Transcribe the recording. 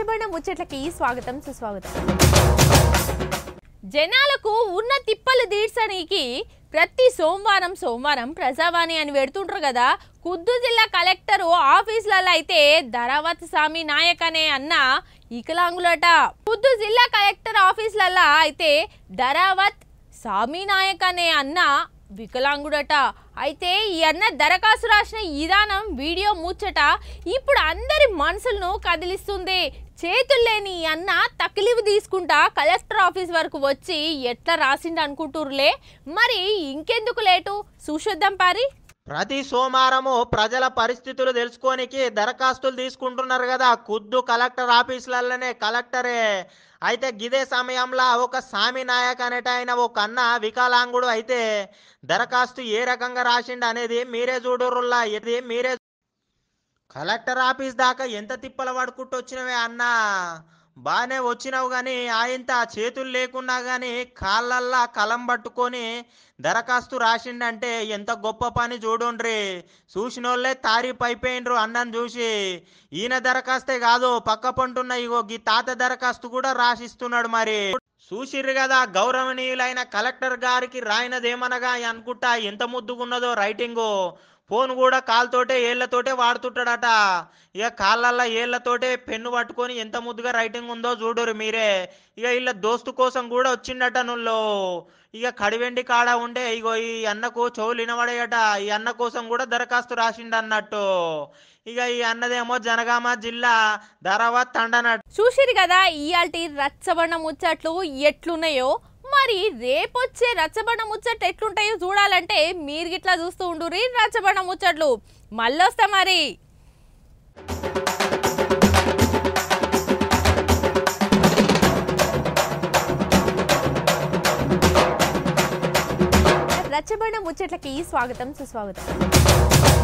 రచ్చబండ ముచ్చట్లకి స్వాగతం సుస్వాగతం జనాలకు ఉన్న తిప్పలు తీర్చడానికి ప్రతి సోమవారం సోమవారం ప్రజావాణి అని పెడుతుంటారు కదా కుద్దు జిల్లా కలెక్టర్ ఆఫీసులలో అయితే ధరావత్ స్వామి నాయక్ అనే అన్న వికలాంగులట కుద్దు జిల్లా కలెక్టర్ ఆఫీసులలో అయితే ధరావత్ స్వామి నాయక్ అనే అన్న వికలాంగుడట అయితే ఈ అన్న దరఖాస్తు రాసిన విధానం వీడియో ముచ్చట ఇప్పుడు అందరి మనసులను కదిలిస్తుంది చేతులు లేని ఈ అన్న తక్లీఫ్ తీసుకుంటా కలెక్టర్ ఆఫీస్ వరకు వచ్చి ఎట్లా రాసిండు అనుకుంటుర్లే మరి ఇంకెందుకు లేటు చూసొద్దాం పారి ప్రతి సోమవారము ప్రజల పరిస్థితులు తెలుసుకోనికి దరఖాస్తులు తీసుకుంటున్నారు కదా కుద్దు కలెక్టర్ ఆఫీసులలోనే కలెక్టరే అయితే గిదే సమయంలో ఒక సామి నాయక్ అనేట ఆయన ఒక అన్న వికలాంగుడు అయితే దరఖాస్తు ఏ రకంగా రాసిండు అనేది మీరే చూడురుల్లా ఇది మీరే కలెక్టర్ ఆఫీస్ దాకా ఎంత తిప్పల పడుకుంటూ వచ్చినవే అన్నా బాగానే వచ్చినావు కానీ ఆయంత చేతులు లేకున్నా కానీ కాళ్ళల్లా కలం పట్టుకొని దరఖాస్తు రాసిండంటే ఎంత గొప్ప పని చూడుండ్రి చూసినోళ్ళే తారీఫ్ అయిపోయిండ్రు అన్నను చూసి ఈయన దరఖాస్తే కాదు పక్క పంటున్న ఇగో గీ తాత దరఖాస్తు కూడా రాసిస్తున్నాడు మరి చూసిర్రు కదా గౌరవనీయులైన కలెక్టర్ గారికి రాయినదేమనగా అనుకుంటా ఎంత ముద్దుగున్నదో రైటింగు ఫోన్ కూడా కాలుతోటే ఏళ్లతోటే వాడుతుంటాడట ఇక కాళ్ళల్లో ఏళ్లతోటే పెన్ను పట్టుకొని ఎంత ముద్దుగా రైటింగ్ ఉందో చూడురు మీరే ఇక వీళ్ళ దోస్తు కోసం కూడా వచ్చిండట నుల్లో ఇక కడివెండి కాడ ఉండే ఇగో ఈ అన్నకు చెవులు వినబడేయట ఈ అన్న కోసం కూడా దరఖాస్తు రాసిండు అన్నట్టు ఇక ఈ అన్నదేమో జనగామ జిల్లా ధరావత్ తండనట్టు చూసిరు కదా ఇయాల్టి రచ్చబండ ముచ్చట్లు ఎట్లున్నాయో మరి రేపొచ్చే రచ్చబండ ముచ్చట్లు ఎట్లుంటాయో చూడాలంటే మీరు గిట్లా చూస్తూ ఉండుర్రి రచ్చబండ ముచ్చట్లు మళ్ళొస్తా మరి రచ్చబండ ముచ్చట్లకి స్వాగతం సుస్వాగతం